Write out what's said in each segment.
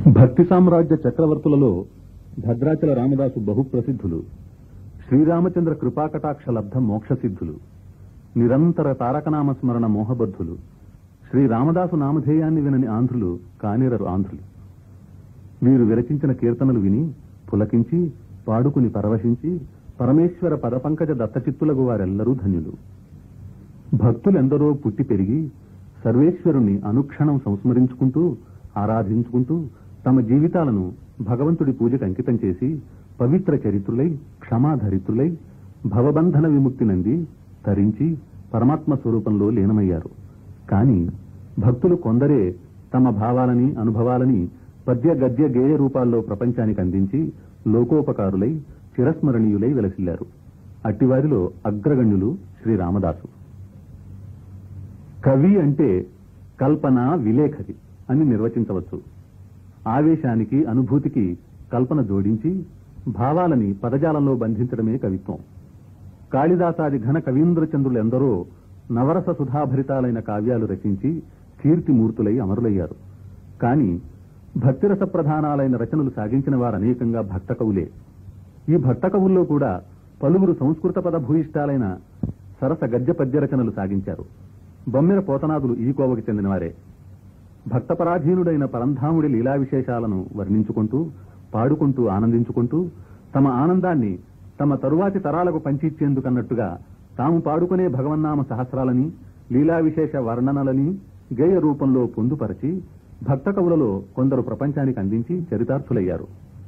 భక్తి సామ్రాజ్య చక్రవర్తులలో భద్రాచల రామదాసు బహుప్రసిద్ధులు శ్రీరామచంద్ర కృపాకటాక్ష లబ్ధ మోక్షసిద్ధులు నిరంతర తారకనామ స్మరణ మోహబద్ధులు శ్రీ రామదాసు నామధేయాన్ని వినని ఆంధ్రులు కానేరరు ఆంధ్రులు వీరు విరచించిన కీర్తనలు విని పులకించి పాడుకుని పరవశించి పరమేశ్వర పదపంకజ దత్తచిత్తులకు వారెల్లరూ ధన్యులు భక్తులెందరో పుట్టి పెరిగి సర్వేశ్వరుణ్ణి అనుక్షణం సంస్మరించుకుంటూ ఆరాధించుకుంటూ తమ జీవితాలను భగవంతుడి పూజకు అంకితం చేసి పవిత్ర చరిత్రులై క్షమాధరిత్రులై భవబంధన విముక్తి నంది తరించి పరమాత్మ స్వరూపంలో లీనమయ్యారు కాని భక్తులు కొందరే తమ భావాలని అనుభవాలని పద్య గద్య గేయ రూపాల్లో ప్రపంచానికి అందించి లోకోపకారులై చిరస్మరణీయులై వెలసిల్లారు అట్టివారిలో అగ్రగణ్యులు శ్రీ రామదాసు కవి అంటే కల్పన విలేఖరి అని నిర్వచించవచ్చు ఆవేశానికి అనుభూతికి కల్పన జోడించి భావాలని పదజాలంలో బంధించడమే కవిత్వం కాళిదాసాది ఘన కవీంద్రచంద్రులు ఎందరో నవరస సుధాభరితాలైన కావ్యాలు రచించి కీర్తిమూర్తులై అమరులయ్యారు కాని భక్తిరస ప్రధానాలైన రచనలు సాగించిన వారనేకంగా భక్త కవులే ఈ భక్త కవుల్లో కూడా పలువురు సంస్కృత పద భూయిష్టాలైన సరస గద్య పద్య రచనలు సాగించారు బొమ్మెర పోతనాదులు ఈ కోవకి చెందినవారే భక్తపరాధీనుడైన పరంధాముడి లీలా విశేషాలను వర్ణించుకుంటూ పాడుకుంటూ ఆనందించుకుంటూ తమ ఆనందాన్ని తమ తరువాతి తరాలకు పంచిచ్చేందుకన్నట్టుగా తాము పాడుకునే భగవన్నామ సహస్రాలని లీలా విశేష వర్ణనలని గేయ రూపంలో పొందుపరచి భక్త కవులలో కొందరు ప్రపంచానికి అందించి చరితార్థులయ్యారు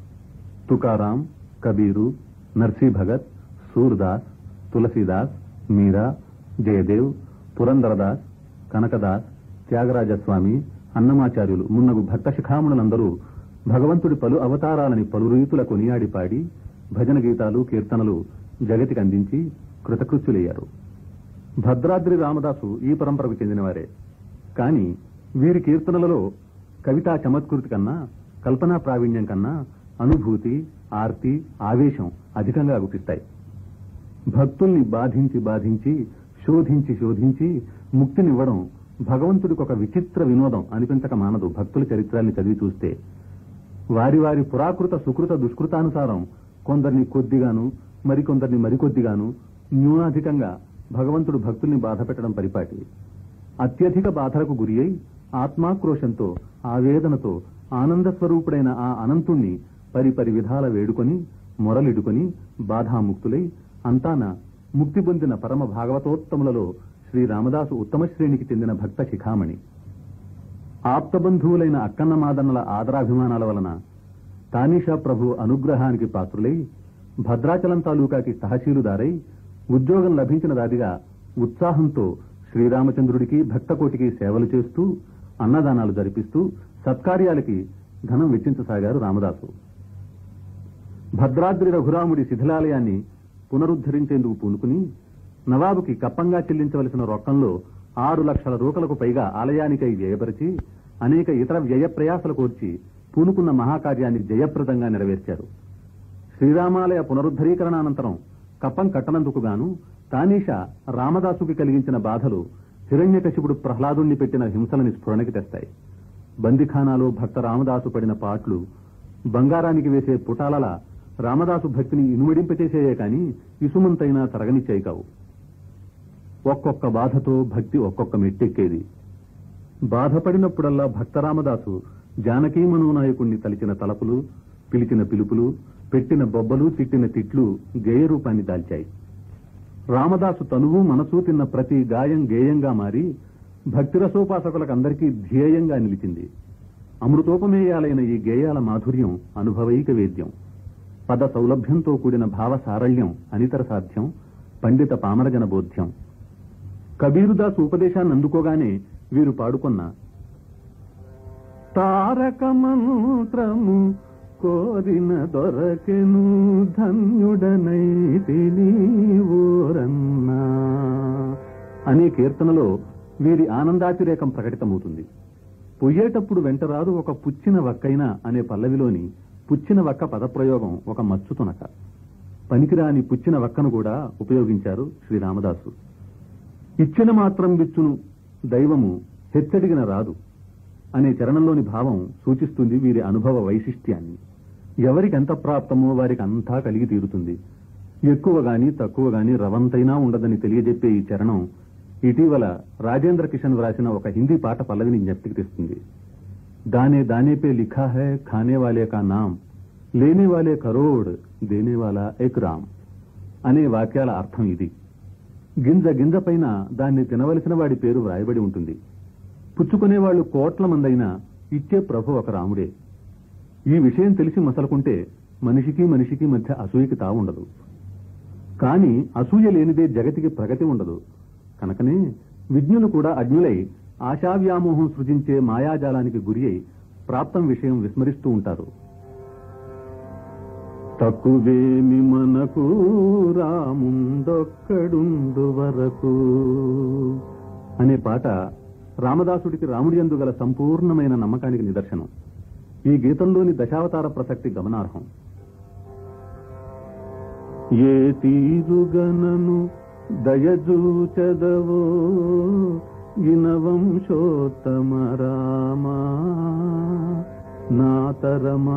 తుకారాం కబీరు నర్సీ భగత్ సూర్దాస్ తులసీదాస్ మీరా జయదేవ్ పురందరదాస్ కనకదాస్ త్యాగరాజస్వామి అన్నమాచార్యులు మున్నగు భక్త శిఖామణులందరూ భగవంతుడి పలు అవతారాలని పలు రీతుల కొనియాడి పాడి భజన గీతాలు కీర్తనలు జగతికి అందించి కృతకృత్యులయ్యారు భద్రాద్రి రామదాసు ఈ పరంపరకు చెందినవారే కాని వీరి కీర్తనలలో కవితా చమత్కృతి కన్నా కల్పనా ప్రావీణ్యం కన్నా అనుభూతి ఆర్తి ఆవేశం అధికంగా గుపిస్తాయి భక్తుల్ని బాధించి బాధించి శోధించి శోధించి ముక్తినివ్వడం భగవంతుడికి ఒక విచిత్ర వినోదం అనిపించక మానదు భక్తుల చరిత్రాల్ని చదివి చూస్తే వారి వారి పురాకృత సుకృత దుష్కృతానుసారం కొందరిని కొద్దిగాను మరికొందరిని మరికొద్దిగాను న్యూనాధికంగా భగవంతుడు భక్తుల్ని బాధ పెట్టడం పరిపాటి అత్యధిక బాధలకు గురి అయి ఆత్మాక్రోశంతో ఆవేదనతో ఆనంద స్వరూపుడైన ఆ అనంతుణ్ణి పరిపరి విధాల వేడుకొని మొరలిడుకొని బాధాముక్తులై అంతాన ముక్తి పొందిన పరమ భాగవతోత్తములలో శ్రీ రామదాసు ఉత్తమ శ్రేణికి చెందిన భక్త శిఖామణి ఆప్తబంధువులైన అక్కన్న మాదన్నల ఆదరాభిమానాల వలన తానీషా ప్రభు అనుగ్రహానికి పాత్రులై భద్రాచలం తాలూకాకి తహసీలుదారై ఉద్యోగం లభించిన దాదిగా ఉత్సాహంతో శ్రీరామచంద్రుడికి భక్తకోటికి సేవలు చేస్తూ అన్నదానాలు జరిపిస్తూ సత్కార్యాలకి ధనం వెచ్చించసాగారు రామదాసు భద్రాద్రి రఘురాముడి శిథిలాలయాన్ని పునరుద్ధరించేందుకు పూనుకుని నవాబుకి కప్పంగా చెల్లించవలసిన రొక్కంలో ఆరు లక్షల రూకలకు పైగా ఆలయానికై వ్యయపరిచి అనేక ఇతర వ్యయ ప్రయాసలు కోర్చి పూనుకున్న మహాకార్యాన్ని జయప్రదంగా నెరవేర్చారు శ్రీరామాలయ పునరుద్ధరీకరణ అనంతరం కప్పం కట్టనందుకు గాను తానీష రామదాసుకి కలిగించిన బాధలు హిరణ్యకశిపుడు ప్రహ్లాదుణ్ణి పెట్టిన హింసలని స్ఫురణకి తెస్తాయి బందిఖానాలో భక్త రామదాసు పడిన పాట్లు బంగారానికి వేసే పుటాలల రామదాసు భక్తిని ఇనుమడింపచేసేయే కాని ఇసుమంతైనా తరగనిచ్చాయి కావు ఒక్కొక్క బాధతో భక్తి ఒక్కొక్క మెట్టెక్కేది బాధపడినప్పుడల్లా భక్త రామదాసు జానకీ మనోనాయకుణ్ణి తలిచిన తలపులు పిలిచిన పిలుపులు పెట్టిన బొబ్బలు తిట్టిన తిట్లు గేయ రూపాన్ని దాల్చాయి రామదాసు తనువు మనసు తిన్న ప్రతి గాయం గేయంగా మారి భక్తిరసోపాసకులకందరికీ ధ్యేయంగా నిలిచింది అమృతోపమేయాలైన ఈ గేయాల మాధుర్యం అనుభవైక వేద్యం పద సౌలభ్యంతో కూడిన భావ సారళ్యం అనితర సాధ్యం పండిత పామరజన బోధ్యం కబీరుదాసు ఉపదేశాన్ని అందుకోగానే వీరు పాడుకున్న తారక మంత్రము కోరిన దొరకెను ధన్యుడనైతిని ఓరన్నా అనే కీర్తనలో వీరి ఆనందాతిరేకం ప్రకటితమవుతుంది పొయ్యేటప్పుడు వెంటరాదు ఒక పుచ్చిన వక్కైనా అనే పల్లవిలోని పుచ్చిన వక్క పదప్రయోగం ఒక మచ్చు తునక పనికిరాని పుచ్చిన వక్కను కూడా ఉపయోగించారు శ్రీరామదాసు ఇచ్చిన మాత్రం విచ్చును దైవము హెచ్చడిగిన రాదు అనే చరణంలోని భావం సూచిస్తుంది వీరి అనుభవ వైశిష్ట్యాన్ని ఎవరికి ఎంత ప్రాప్తమో వారికి అంతా కలిగి తీరుతుంది ఎక్కువ గాని తక్కువ గాని రవంతైనా ఉండదని తెలియజెప్పే ఈ చరణం ఇటీవల రాజేంద్ర కిషన్ వ్రాసిన ఒక హిందీ పాట పల్లవిని జ్ఞప్తికి తెస్తుంది దానే దానే పే లిఖా హై ఖానే వాలే కా నామ్ లేనే వాలే కరోడ్ దేనే వాలా ఎక్ రామ్ అనే వాక్యాల అర్థం ఇది గింజ గింజ పైన దాన్ని తినవలసిన వాడి పేరు వ్రాయబడి ఉంటుంది పుచ్చుకునేవాళ్లు కోట్ల మందైనా ఇచ్చే ప్రభు ఒక రాముడే ఈ విషయం తెలిసి మసలుకుంటే మనిషికి మనిషికి మధ్య అసూయకి తావుండదు కాని అసూయ లేనిదే జగతికి ప్రగతి ఉండదు కనుకనే విజ్ఞులు కూడా అజ్ఞులై ఆశావ్యామోహం సృజించే మాయాజాలానికి గురి అయి ప్రాప్తం విషయం విస్మరిస్తూ ఉంటారు తక్కువేమి మనకు రాముండొక్కడుండు వరకు అనే పాట రామదాసుడికి రాముడి యందు గల సంపూర్ణమైన నమ్మకానికి నిదర్శనం ఈ గీతంలోని దశావతార ప్రసక్తి గమనార్హం ఏ తీరుగనను దయజూచదవో గినవంశోత్తమ రామా నాతరమా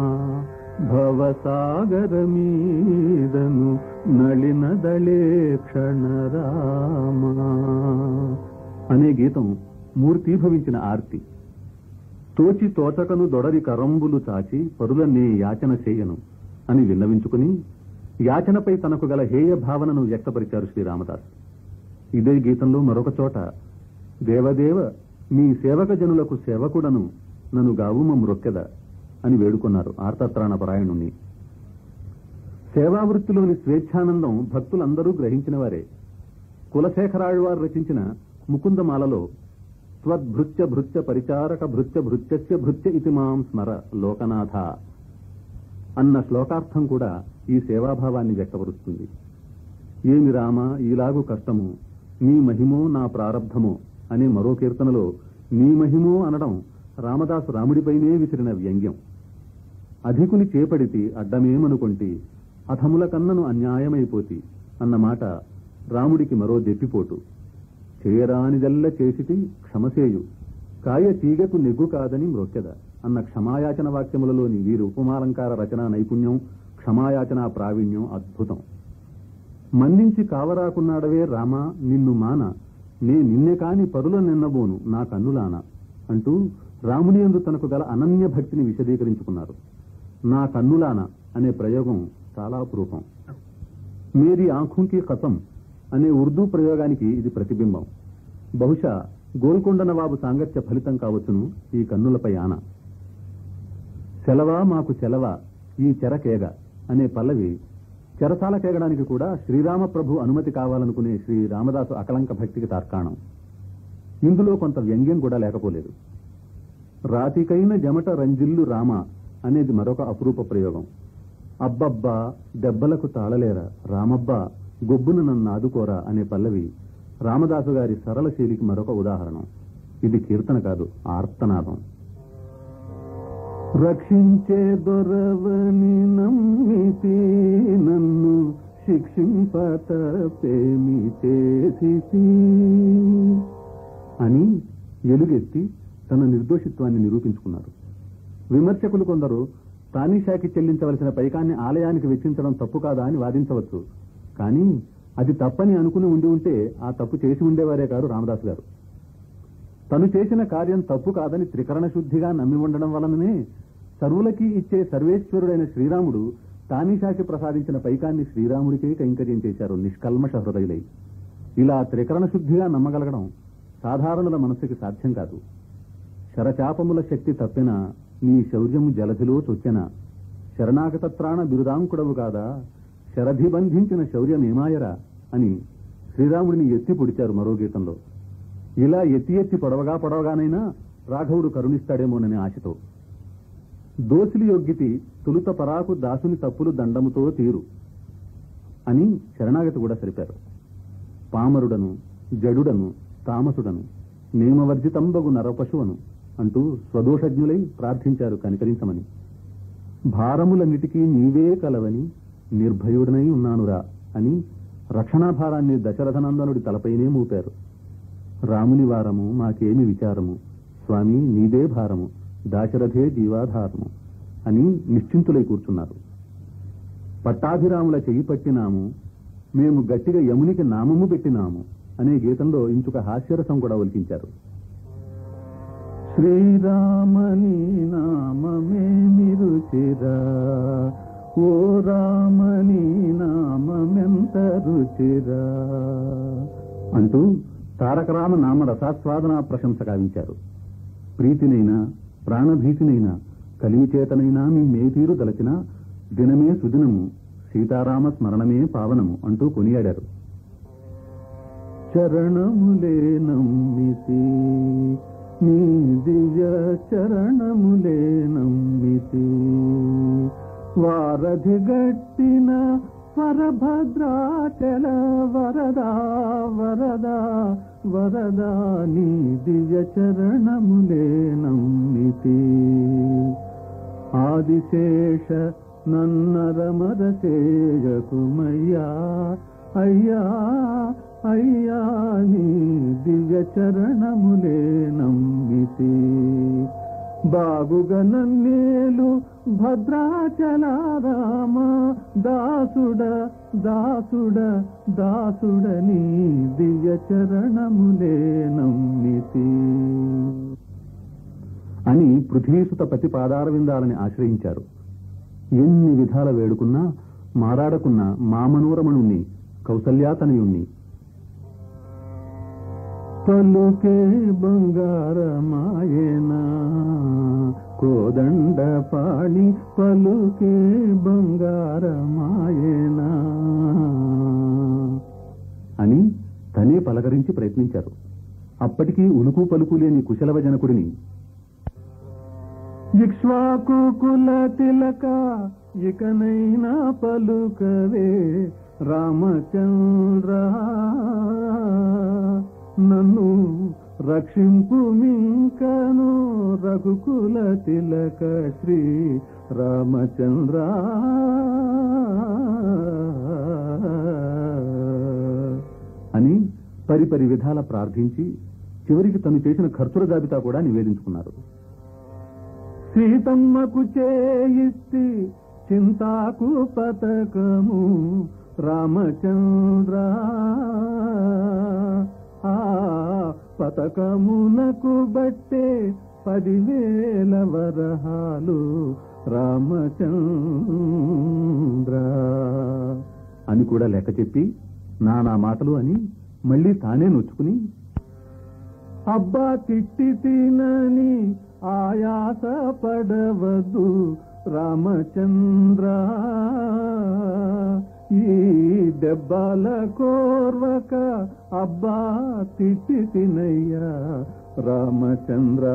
భవసాగర మీదను నళినదళే క్షణరామా అనే గీతం మూర్తీభవించిన ఆర్తి తోచి తోచకను దొడరి కరంబులు చాచి పరులనే యాచన చేయను అని విన్నవించుకుని యాచనపై తనకు గల హేయ భావనను వ్యక్తపరిచారు శ్రీరామదాస్ ఇదే గీతంలో మరొక చోట దేవదేవ మీ సేవక జనులకు సేవకుడను నన్ను గావుమ మ్రొక్కెద అని వేడుకున్నారు ఆర్తత్రాణ పరాయణుణ్ణి సేవావృత్తిలోని స్వేచ్ఛానందం భక్తులందరూ గ్రహించిన వారే కులశేఖరాళ్వారు రచించిన ముకుందమాలలో త్వద్భృత్య భృత్య పరిచారక భృత్య భృత్యస్య భృత్య ఇతి మాం స్మర లోకనాథ అన్న శ్లోకార్థం కూడా ఈ సేవాభావాన్ని వ్యక్తపరుస్తుంది ఏమి రామ ఈలాగు కష్టము నీ మహిమో నా ప్రారబ్ధమో అనే మరో కీర్తనలో నీ మహిమో అనడం రామదాసు రాముడిపైనే విసిరిన వ్యంగ్యం అధికుని చేపడితి అడ్డమేమనుకొంటి అధముల కన్నను అన్యాయమైపోతి అన్న మాట రాముడికి మరో దెప్పిపోటు చేయరానిదల్ల చేసిటి క్షమసేయు కాయ తీగకు నెగ్గు కాదని మ్రొక్కెద అన్న క్షమాయాచన వాక్యములలోని వీరి ఉపమాలంకార రచనా నైపుణ్యం క్షమాయాచనా ప్రావీణ్యం అద్భుతం మన్నించి కావరాకున్నాడవే రామా నిన్ను మాన నే నిన్నె కాని పరుల నిన్నబోను నా కన్నులాన అంటూ రాముని యందు తనకు గల అనన్య భక్తిని విశదీకరించుకున్నారు నా కన్నులాన అనే ప్రయోగం చాలా అపురూపం మేరీ ఆంఖుంకి కథం అనే ఉర్దూ ప్రయోగానికి ఇది ప్రతిబింబం బహుశా గోల్కొండ నవాబు సాంగత్య ఫలితం కావచ్చును ఈ కన్నులపై ఆన సెలవా మాకు సెలవా ఈ చెరకేగ అనే పల్లవి చెరసాల కేగడానికి కూడా శ్రీరామ ప్రభు అనుమతి కావాలనుకునే శ్రీ రామదాసు అకలంక భక్తికి తార్కాణం ఇందులో కొంత వ్యంగ్యం కూడా లేకపోలేదు రాతికైన జమట రంజిల్లు రామ అనేది మరొక అపురూప ప్రయోగం అబ్బబ్బా దెబ్బలకు తాళలేరా రామబ్బా గొబ్బున నన్ను ఆదుకోరా అనే పల్లవి రామదాసు గారి సరళ శైలికి మరొక ఉదాహరణ ఇది కీర్తన కాదు ఆర్తనాదం రక్షించే దొరవని నమ్మితి నన్ను శిక్షింపత పేమి చేసి అని ఎలుగెత్తి తన నిర్దోషిత్వాన్ని నిరూపించుకున్నారు విమర్శకులు కొందరు తానీషాకి చెల్లించవలసిన పైకాన్ని ఆలయానికి వెచ్చించడం తప్పు కాదా అని వాదించవచ్చు కానీ అది తప్పని అనుకుని ఉండి ఉంటే ఆ తప్పు చేసి ఉండేవారే కాదు రామదాస్ గారు తను చేసిన కార్యం తప్పు కాదని త్రికరణ శుద్ధిగా నమ్మి ఉండడం వలననే సర్వులకి ఇచ్చే సర్వేశ్వరుడైన శ్రీరాముడు తానీషాకి ప్రసాదించిన పైకాన్ని శ్రీరాముడికే కైంకర్యం చేశారు నిష్కల్మష హృదయులై ఇలా త్రికరణ శుద్ధిగా నమ్మగలగడం సాధారణుల మనస్సుకి సాధ్యం కాదు శరచాపముల శక్తి తప్పిన నీ శౌర్యము జలధిలో చొచ్చెన శరణాగతత్రాణ బిరుదాంకుడవు కాదా శరధి బంధించిన శౌర్యమేమాయరా అని శ్రీరాముడిని ఎత్తి పొడిచారు మరో గీతంలో ఇలా ఎత్తి ఎత్తి పొడవగా పొడవగానైనా రాఘవుడు కరుణిస్తాడేమోననే ఆశతో దోసిలి యొగ్గితి తొలుత పరాకు దాసుని తప్పులు దండముతో తీరు అని శరణాగతి కూడా సరిపారు పామరుడను జడుడను తామసుడను నియమవర్జితంబగు నరపశువను అంటూ స్వదోషజ్ఞులై ప్రార్థించారు కనికరించమని భారములన్నిటికీ నీవే కలవని నిర్భయుడనై ఉన్నానురా అని రక్షణాభారాన్ని దశరథనందనుడి తలపైనే మూపారు రాముని వారము మాకేమి విచారము స్వామి నీదే భారము దాశరథే జీవాధారము అని నిశ్చింతులై కూర్చున్నారు పట్టాభిరాముల చెయ్యి పట్టినాము మేము గట్టిగా యమునికి నామము పెట్టినాము అనే గీతంలో ఇంచుక హాస్యరసం కూడా ఒలికించారు శ్రీరామని నామమే నిరుచిరా ఓ రామని నామెంత రుచిరా అంటూ తారకరామ నామ రసాస్వాదన ప్రశంస గావించారు ప్రీతినైనా ప్రాణభీతినైనా కలిమి చేతనైనా మీ మేతీరు దలచిన దినమే సుదినము సీతారామ స్మరణమే పావనము అంటూ కొనియాడారు చరణములే నమ్మితి నీ దివ్య చరణములే నమ్మితి వారధి గట్టిన వరభద్రాచల వరదా వరదా వరదా నీ దివ్య చరణములే నమ్మితి ఆదిశేష నన్నరమరసేయకుమయ్యా అయ్యా అయ్యా నీ దివ్య చరణములే నమ్మితి బాగుగా నన్నేలు భద్రాచల రామ దాసుడ దాసుడ దాసుడని దివ్య చరణములే నమ్మితి అని పృథ్వీసుత పతి పాదారవిందాలని ఆశ్రయించారు ఎన్ని విధాల వేడుకున్నా మారాడకున్న మామనూరమణుణ్ణి కౌసల్యాతనయుణ్ణి పలుకే బంగారమాయనా కోదండ పాణి పలుకే బంగారమాయనా అని తనే పలకరించి ప్రయత్నించారు అప్పటికీ ఉలుకు పలుకు లేని కుశలవ జనకుడిని ఇక్ష్వాకు కుల తిలక ఇకనైనా పలుకవే రామచంద్ర నన్ను రక్షింపు మింకను రఘుకుల తిలక శ్రీ రామచంద్ర అని పరిపరి విధాల ప్రార్థించి చివరికి తను చేసిన ఖర్చుల జాబితా కూడా నివేదించుకున్నారు సీతమ్మకు చేయిస్తి చింతాకు పతకము రామచంద్ర ఆ పతకమునకు బట్టే పదివేల వరహాలు రామచంద్ర అని కూడా లెక్క చెప్పి నానా మాటలు అని మళ్ళీ తానే నొచ్చుకుని అబ్బా తిట్టి తినని ఆయాస పడవద్దు రామచంద్ర ఈ దెబ్బల కోర్వక అబ్బా తిట్టి తినయ్యా రామచంద్ర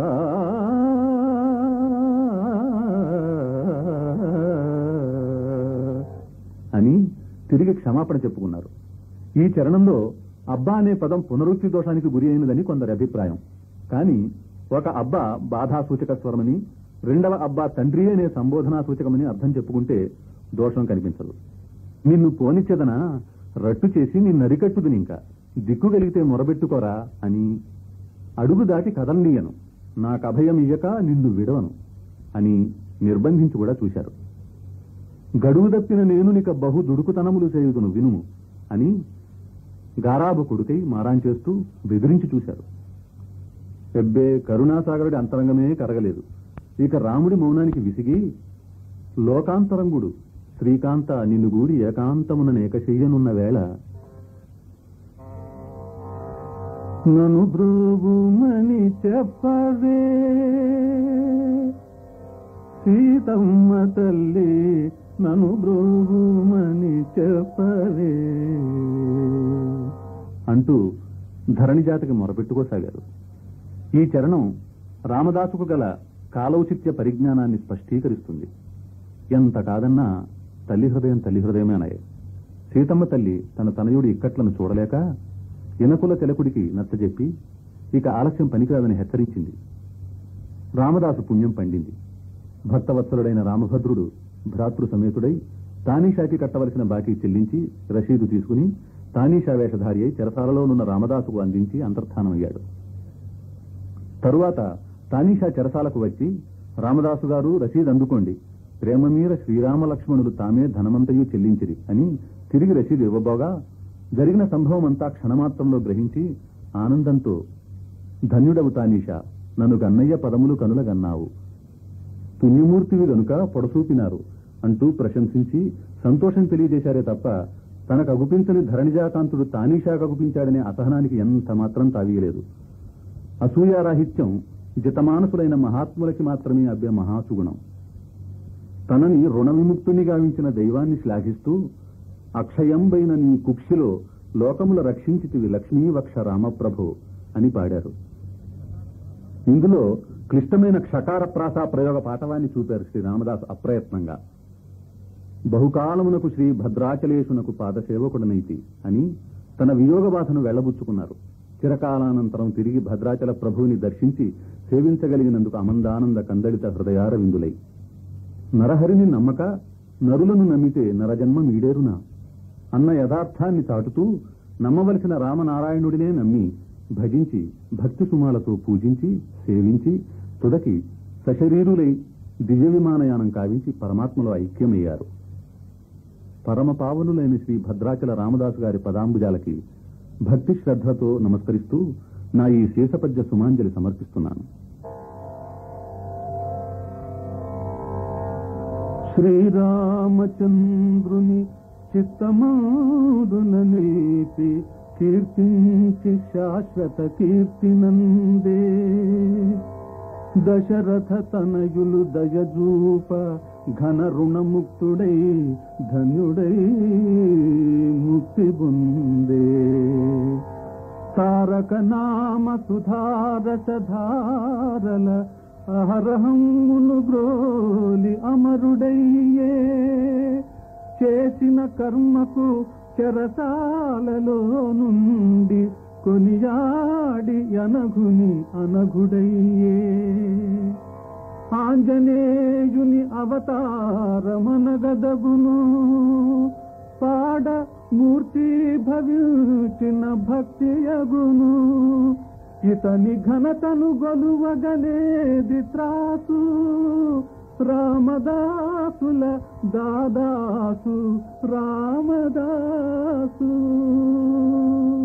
అని తిరిగి క్షమాపణ చెప్పుకున్నారు ఈ చరణంలో అబ్బా అనే పదం పునరుక్తి దోషానికి గురి అయినదని కొందరి అభిప్రాయం కానీ ఒక అబ్బా బాధా సూచక స్వరమని రెండవ అబ్బా తండ్రి అనే సంబోధనా సూచకమని అర్థం చెప్పుకుంటే దోషం కనిపించదు నిన్ను పోనిచ్చేదనా రట్టు చేసి నిన్ను అరికట్టుదుని ఇంకా దిక్కు కలిగితే మొరబెట్టుకోరా అని అడుగు దాటి కదలనీయను నాకు అభయం ఇయ్యక నిన్ను విడవను అని నిర్బంధించి కూడా చూశారు గడువు తప్పిన నేను నీక బహు దుడుకుతనములు చేయుదును వినుము అని గారాబు కొడుకై మారాం చేస్తూ బెదిరించి చూశారు ఎబ్బే కరుణాసాగరుడి అంతరంగమే కరగలేదు ఇక రాముడి మౌనానికి విసిగి లోకాంతరంగుడు శ్రీకాంత నిన్ను గూడి ఏకాంతమున నేకశయ్యనున్న వేళ నను బ్రోగుమని చెప్పవే సీతమ్మ తల్లి నను బ్రోగుమని చెప్పవే అంటూ ధరణి జాతికి మొరపెట్టుకోసాగారు ఈ చరణం రామదాసుకు గల కాలౌచిత్య పరిజ్ఞానాన్ని స్పష్టీకరిస్తుంది ఎంత కాదన్నా తల్లి హృదయం తల్లి హృదయమే అనాయి సీతమ్మ తల్లి తన తనయుడి ఇక్కట్లను చూడలేక ఇనకుల తెలకుడికి నచ్చజెప్పి ఇక ఆలస్యం పనికిరాదని హెచ్చరించింది రామదాసు పుణ్యం పండింది భక్తవత్సలుడైన రామభద్రుడు భ్రాతృ సమేతుడై తానీషాకి కట్టవలసిన బాకీ చెల్లించి రసీదు తీసుకుని తానీషా వేషధారి అయి చెరసాలలోనున్న రామదాసుకు అందించి అంతర్ధానమయ్యాడు తరువాత తానీషా చెరసాలకు వచ్చి రామదాసు గారు రసీదు అందుకోండి ప్రేమ మీర శ్రీరామ లక్ష్మణులు తామే ధనమంతయు చెల్లించిరి అని తిరిగి రసీదు ఇవ్వబోగా జరిగిన సంభవం అంతా క్షణమాత్రంలో గ్రహించి ఆనందంతో ధన్యుడవు తానీషా నన్ను గన్నయ్య పదములు కనులగన్నావు పుణ్యమూర్తివి గనుక పొడసూపినారు అంటూ ప్రశంసించి సంతోషం తెలియజేశారే తప్ప తనకు అగుపించని ధరణిజాకాంతుడు తానీషాకు అగుపించాడనే అసహనానికి ఎంత మాత్రం తావీయలేదు అసూయారాహిత్యం జితమానసులైన మహాత్ములకి మాత్రమే అభ్య మహాసుగుణం తనని రుణ విముక్తుని గావించిన దైవాన్ని శ్లాఘిస్తూ అక్షయంబైన నీ కుక్షిలో లోకముల రక్షించితివి లక్ష్మీవక్ష రామప్రభు అని పాడారు ఇందులో క్లిష్టమైన క్షకార ప్రాస ప్రయోగ పాఠవాన్ని చూపారు శ్రీ రామదాస్ అప్రయత్నంగా బహుకాలమునకు శ్రీ భద్రాచలేశునకు పాదసేవకుడనైతి అని తన వియోగ బాధను వెళ్లబుచ్చుకున్నారు చిరకాలానంతరం తిరిగి భద్రాచల ప్రభువుని దర్శించి సేవించగలిగినందుకు అమందానంద కందళిత హృదయార విందులై నరహరిని నమ్మక నరులను నమ్మితే నరజన్మ మీడేరునా అన్న యథార్థాన్ని చాటుతూ నమ్మవలసిన రామనారాయణుడినే నమ్మి భజించి భక్తి సుమాలతో పూజించి సేవించి తుదకి సశరీరులై దివ్య విమానయానం కావించి పరమాత్మలో ఐక్యమయ్యారు పరమ పావనులైన శ్రీ భద్రాచల రామదాసు గారి పదాంబుజాలకి భక్తి శ్రద్ధతో నమస్కరిస్తూ నా ఈ శేషపద్య సుమాంజలి సమర్పిస్తున్నాను శ్రీరామచంద్రుని చిత్తమాదున నిలిపి కీర్తించి శాశ్వత కీర్తినందే దశరథ తనయులు దయజూప ఘన రుణముక్తుడై ధన్యుడై ముక్తి బుందే తారక నామ సుధారసధారల అహరహమును గ్రోలి అమరుడయ్యే చేసిన కర్మకు చెరసాలలో నుండి కొనియాడి అనగుని అనగుడయ్యే ఆంజనేయుని అవతారమనగదగును పాడ మూర్తి భవించిన భక్తియగును ఇతని ఘనతను గొలువగనేది త్రాసు రామదాసుల దాదాసు రామదాసు